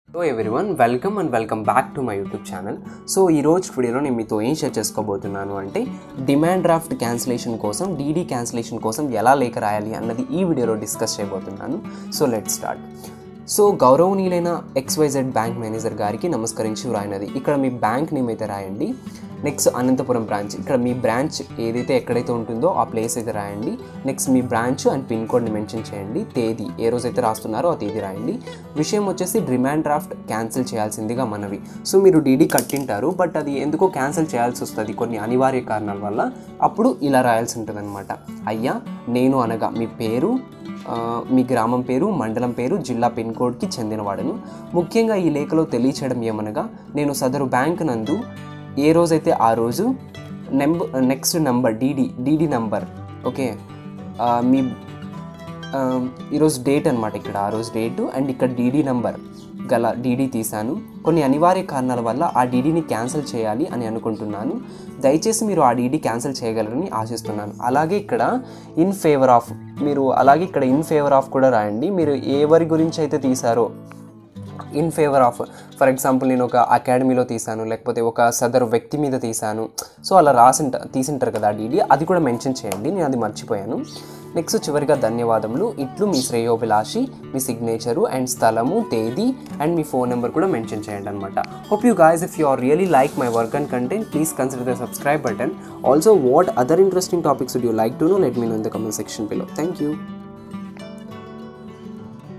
hello everyone welcome and welcome back to my YouTube channel so ఈ రోజు వీడియోలో నేను మీతో ఏం షేర్ చేసుకోబోతున్నాను అంటే డిమాండ్ డ్రాఫ్ట్ క్యాన్సిలేషన్ కోసం డీడీ క్యాన్సిలేషన్ కోసం ఎలా లేఖ రాయాలి అన్నది ఈ వీడియోలో డిస్కస్ చేయబోతున్నాను సో లెట్ స్టార్ట్ సో గౌరవనీయులైన ఎక్స్వైజెడ్ బ్యాంక్ మేనేజర్ గారికి నమస్కరించి వ్రాయినది ఇక్కడ మీ బ్యాంక్ నేమ్ అయితే రాయండి నెక్స్ట్ అనంతపురం బ్రాంచ్ ఇక్కడ మీ బ్రాంచ్ ఏదైతే ఎక్కడైతే ఉంటుందో ఆ ప్లేస్ అయితే రాయండి నెక్స్ట్ మీ బ్రాంచ్ అండ్ పిన్ కోడ్ని మెన్షన్ చేయండి తేదీ ఏ రోజైతే రాస్తున్నారో ఆ తేదీ రాయండి విషయం వచ్చేసి డిమాండ్ డ్రాఫ్ట్ క్యాన్సిల్ చేయాల్సిందిగా మనవి సో మీరు డీడీ కట్టింటారు బట్ అది ఎందుకో క్యాన్సిల్ చేయాల్సి వస్తుంది కొన్ని అనివార్య కారణాల వల్ల అప్పుడు ఇలా రాయాల్సి ఉంటుంది అనమాట అయ్యా నేను అనగా మీ పేరు ఆ, మీ గ్రామం పేరు మండలం పేరు జిల్లా పిన్ కోడ్కి చెందినవాడను ముఖ్యంగా ఈ లేఖలో తెలియచేయడం ఏమనగా నేను సదరు బ్యాంక్ నందు ఏ రోజైతే ఆ రోజు number next number DD DD number okay ఆ, మీ ఆ, ఈరోజు డేట్ అనమాట ఇక్కడ ఆ రోజు డేటు అండ్ ఇక్కడ డీడీ నంబర్ గల డీడీ తీశాను కొన్ని అనివార్య కారణాల వల్ల ఆ డీడీని క్యాన్సిల్ చేయాలి అని అనుకుంటున్నాను దయచేసి మీరు ఆ డీడీ క్యాన్సిల్ చేయగలరని ఆశిస్తున్నాను అలాగే ఇక్కడ ఇన్ ఫేవర్ ఆఫ్ మీరు అలాగే ఇక్కడ ఇన్ ఫేవర్ ఆఫ్ కూడా రాయండి మీరు ఎవరి గురించి అయితే తీశారో in favour of for example నేను ఒక అకాడమీలో తీశాను లేకపోతే ఒక సదరు వ్యక్తి మీద తీశాను సో అలా రాసింట తీసింటారు కదా డీడీ అది కూడా మెన్షన్ చేయండి నేను అది మర్చిపోయాను నెక్స్ట్ చివరిగా ధన్యవాదములు ఇట్లు మీ శ్రేయోభిలాషి మీ సిగ్నేచరు అండ్ స్థలము తేదీ అండ్ మీ ఫోన్ నెంబర్ కూడా మెన్షన్ చేయండి అనమాట hope you guys if you are really like my work and content please consider the subscribe button also what other interesting topics would you like to know let me know in the comment section below thank you